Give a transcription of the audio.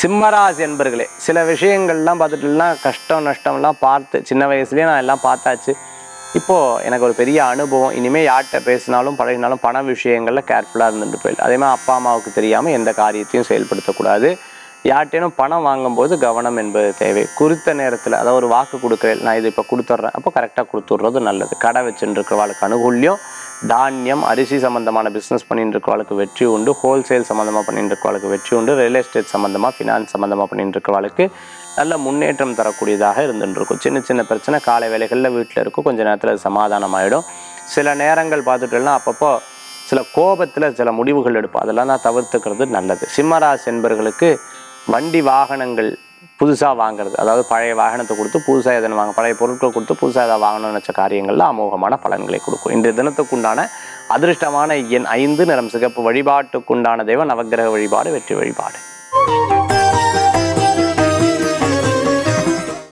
சிம்மராசி என்பர்களே சில விஷயங்கள்லாம் பார்த்துட்டுனா கஷ்டம் நஷ்டம்லாம் பார்த்து சின்ன வயசுலேயே நான் எல்லாம் பார்த்தாச்சு இப்போது எனக்கு ஒரு பெரிய அனுபவம் இனிமேல் யார்கிட்ட பேசினாலும் பழகினாலும் பண விஷயங்களில் கேர்ஃபுல்லாக இருந்துட்டு போயிடும் அதே மாதிரி அப்பா அம்மாவுக்கு தெரியாமல் எந்த காரியத்தையும் செயல்படுத்தக்கூடாது யார்கிட்டேனும் பணம் வாங்கும்போது கவனம் என்பது தேவை குறித்த நேரத்தில் அதாவது ஒரு வாக்கு கொடுக்குறேன் நான் இது இப்போ கொடுத்துட்றேன் அப்போ கரெக்டாக கொடுத்துட்றது நல்லது கடை வச்சுட்டு இருக்கிறவாளுக்கு அனுகூல்யம் தானியம் அரிசி சம்மந்தமான பிஸ்னஸ் பண்ணிட்டு இருக்கிறவாளுக்கு வெற்றி உண்டு ஹோல்சேல் சம்மந்தமாக பண்ணிட்டு இருக்கிறவாளுக்கு வெற்றி உண்டு ரியல் எஸ்டேட் சம்மந்தமாக ஃபினான்ஸ் சம்மந்தமாக பண்ணிட்டு இருக்கிறவாளுக்கு நல்ல முன்னேற்றம் தரக்கூடியதாக இருந்துட்டு இருக்கும் சின்ன சின்ன பிரச்சனை காலை வேலைகளில் வீட்டில் இருக்கும் கொஞ்ச நேரத்தில் அது சமாதானம் ஆகிடும் சில நேரங்கள் பார்த்துட்டோம்னா அப்பப்போ சில கோபத்தில் சில முடிவுகள் எடுப்போம் அதெல்லாம் நான் தவிர்த்துக்கிறது நல்லது சிம்மராசி என்பர்களுக்கு வண்டி வாகனங்கள் புதுசாக வாங்குறது அதாவது பழைய வாகனத்தை கொடுத்து புதுசாக எதனை வாங்க பழைய பொருட்கள் கொடுத்து புதுசாக எதாவது வாங்கணும்னு நினச்ச காரியங்களில் அமோகமான பலன்களை கொடுக்கும் இன்றைய தினத்துக்குண்டான அதிர்ஷ்டமான எண் ஐந்து நிறம் சிகப்பு வழிபாட்டுக்குண்டான தெய்வம் நவக்கிரக வழிபாடு வெற்றி வழிபாடு